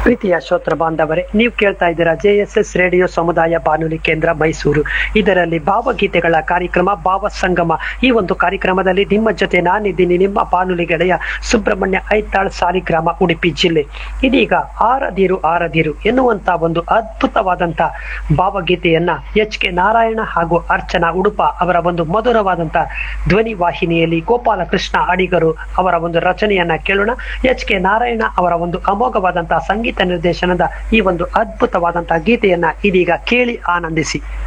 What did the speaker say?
ಪ್ರೀತಿಯ ಶ್ರೋತ್ರ ಬಾಂಧವರೇ ನೀವು ಕೇಳ್ತಾ ಇದ್ದೀರಾ ಜೆ ಎಸ್ ಎಸ್ ರೇಡಿಯೋ ಸಮುದಾಯ ಬಾನುಲಿ ಕೇಂದ್ರ ಮೈಸೂರು ಇದರಲ್ಲಿ ಭಾವಗೀತೆಗಳ ಕಾರ್ಯಕ್ರಮ ಭಾವ ಸಂಗಮ ಈ ಒಂದು ಕಾರ್ಯಕ್ರಮದಲ್ಲಿ ನಿಮ್ಮ ಜೊತೆ ನಾನಿದ್ದೀನಿ ನಿಮ್ಮ ಬಾನುಲಿ ಗೆಳೆಯ ಸುಬ್ರಹ್ಮಣ್ಯ ಐತಾಳ್ ಸಾಲಿಗ್ರಾಮ ಉಡುಪಿ ಜಿಲ್ಲೆ ಇದೀಗ ಆರದಿರು ಆರದಿರು ಎನ್ನುವಂತ ಒಂದು ಅದ್ಭುತವಾದಂತ ಭಾವಗೀತೆಯನ್ನ ಎಚ್ ಕೆ ನಾರಾಯಣ ಹಾಗೂ ಅರ್ಚನಾ ಉಡುಪ ಅವರ ಒಂದು ಮಧುರವಾದಂತ ಧ್ವನಿ ವಾಹಿನಿಯಲ್ಲಿ ಗೋಪಾಲಕೃಷ್ಣ ಅಡಿಗರು ಅವರ ಒಂದು ರಚನೆಯನ್ನ ಕೇಳೋಣ ಎಚ್ ಕೆ ನಾರಾಯಣ ಅವರ ಒಂದು ಅಮೋಘವಾದಂತಹ ಸಂಗೀತ ನಿರ್ದೇಶನದ ಈ ಒಂದು ಅದ್ಭುತವಾದಂತಹ ಗೀತೆಯನ್ನ ಇದೀಗ ಕೇಳಿ ಆನಂದಿಸಿ